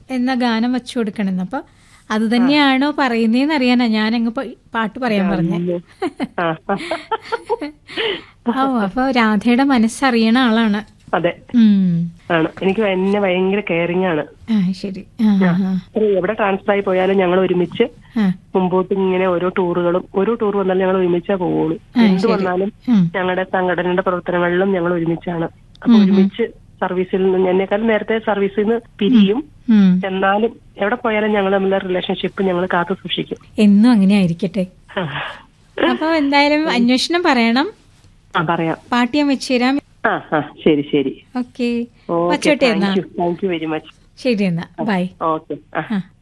എന്ന ഗാനം വെച്ചു കൊടുക്കണമെന്ന് അപ്പൊ അത് തന്നെയാണോ പറയുന്നതെന്ന് അറിയാനാ ഞാൻ അങ്ങ് പാട്ട് പറയാൻ പറഞ്ഞേ ആ. ഓ അപ്പൊ രാധയുടെ മനസ്സറിയണ ആളാണ് അതെ ഉം ആണ് എനിക്ക് എന്നെ ഭയങ്കര കെയറിങ് ആണ് ആ ശരി ആ ആ, ഒരു എവിടെ ട്രാൻസ്ഫർ ആയി പോയാലും ഞങ്ങൾ ഒരുമിച്ച് ആ മുമ്പോട്ട് ഇങ്ങനെ ഓരോ ടൂറുകളും ഓരോ ടൂർ വന്നാലും ഞങ്ങൾ ഒരുമിച്ചാ പോവുള്ളൂ എന്ത് വന്നാലും ഉം. ഞങ്ങളുടെ സംഘടനയുടെ പ്രവർത്തനങ്ങളിലും ഞങ്ങൾ ഒരുമിച്ചാണ് അപ്പൊ ഒരുമിച്ച് സർവീസിൽ നിന്ന് എന്നെക്കാൾ നേരത്തെ സർവീസിൽ നിന്ന് പിരിയും ഉം. എന്നാലും എവിടെ പോയാലും ഞങ്ങൾ തമ്മിലുള്ള റിലേഷൻഷിപ്പ് ഞങ്ങൾ കാത്തു സൂക്ഷിക്കും എന്നും അങ്ങനെ ആയിരിക്കട്ടെ അപ്പൊ എന്തായാലും അന്വേഷണം പറയണം ആ പറയാം പാട്ട് ഞാൻ വെച്ചുതരാം ആ ആ ശരി ശരി ഓക്കെ ഓക്കെ വച്ചോട്ടെ എന്നാ thank you thank you very much ശരി എന്നാ ബൈ ഓക്കെ ആ ആ